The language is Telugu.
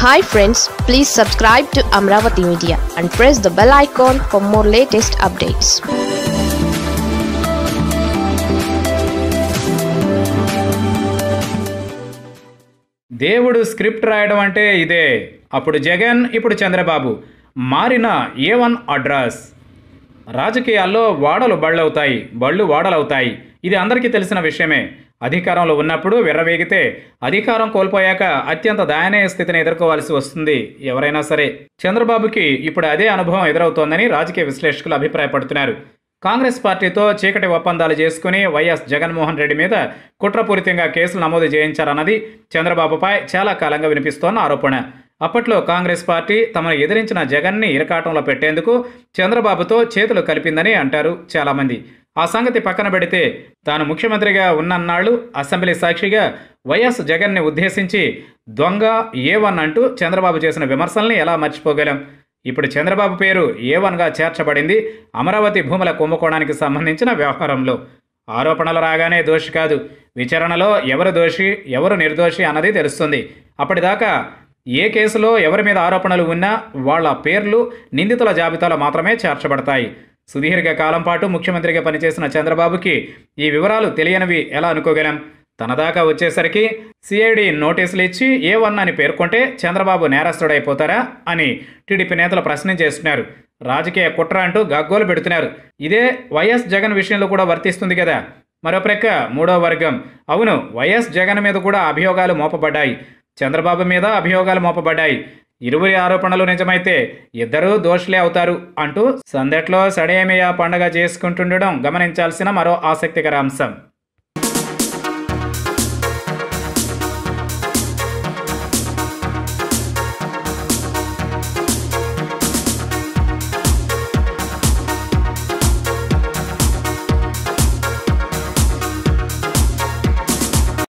hi friends please subscribe to Amaravati media and press the bell icon for more latest updates దేవుడు స్క్రిప్ట్ రాయడం అంటే ఇదే అప్పుడు జగన్ ఇప్పుడు చంద్రబాబు మారిన ఏ వన్ అడ్రస్ రాజకీయాల్లో వాడలు బళ్ళవుతాయి బళ్ళు వాడలవుతాయి ఇది అందరికీ తెలిసిన విషయమే అధికారంలో ఉన్నప్పుడు విర్రవేగితే అధికారం కోల్పోయాక అత్యంత దయనీయ స్థితిని ఎదుర్కోవాల్సి వస్తుంది ఎవరైనా సరే చంద్రబాబుకి ఇప్పుడు అదే అనుభవం ఎదురవుతోందని రాజకీయ విశ్లేషకులు అభిప్రాయపడుతున్నారు కాంగ్రెస్ పార్టీతో చీకటి ఒప్పందాలు చేసుకుని వైఎస్ జగన్మోహన్ రెడ్డి మీద కుట్రపూరితంగా కేసులు నమోదు చేయించారన్నది చంద్రబాబుపై చాలా కాలంగా వినిపిస్తోన్న ఆరోపణ అప్పట్లో కాంగ్రెస్ పార్టీ తమను ఎదిరించిన జగన్ని ఇరకాటంలో పెట్టేందుకు చంద్రబాబుతో చేతులు కలిపిందని అంటారు చాలామంది ఆ సంగతి పక్కన పెడితే తాను ముఖ్యమంత్రిగా ఉన్నన్నాళ్ళు అసెంబ్లీ సాక్షిగా వైఎస్ జగన్ని ఉద్దేశించి దొంగ ఏ వన్ అంటూ చంద్రబాబు చేసిన విమర్శల్ని ఎలా మర్చిపోగలం ఇప్పుడు చంద్రబాబు పేరు ఏ వన్గా చేర్చబడింది అమరావతి భూముల కుంభకోణానికి సంబంధించిన వ్యవహారంలో ఆరోపణలు రాగానే దోషి కాదు విచారణలో ఎవరు దోషి ఎవరు నిర్దోషి అన్నది తెలుస్తుంది అప్పటిదాకా ఏ కేసులో ఎవరి మీద ఆరోపణలు ఉన్నా వాళ్ళ పేర్లు నిందితుల జాబితాలో మాత్రమే చేర్చబడతాయి సుదీర్ఘ కాలం పాటు ముఖ్యమంత్రిగా పనిచేసిన చంద్రబాబుకి ఈ వివరాలు తెలియనివి ఎలా అనుకోగలం తన దాకా వచ్చేసరికి సిఐడి నోటీసులు ఇచ్చి ఏ వన్ అని పేర్కొంటే చంద్రబాబు నేరస్తుడైపోతారా అని టీడీపీ నేతలు ప్రశ్నించేస్తున్నారు రాజకీయ కుట్ర అంటూ గగ్గోలు పెడుతున్నారు ఇదే వైఎస్ జగన్ విషయంలో కూడా వర్తిస్తుంది కదా మరో ప్రక్క మూడో వర్గం అవును వైఎస్ జగన్ మీద కూడా అభియోగాలు మోపబడ్డాయి చంద్రబాబు మీద అభియోగాలు మోపబడ్డాయి ఇరువురి ఆరోపణలు నిజమైతే ఇద్దరూ దోషులే అవుతారు అంటూ సందట్లో సడేమియా పండగ చేసుకుంటుండడం గమనించాల్సిన మరో ఆసక్తికర అంశం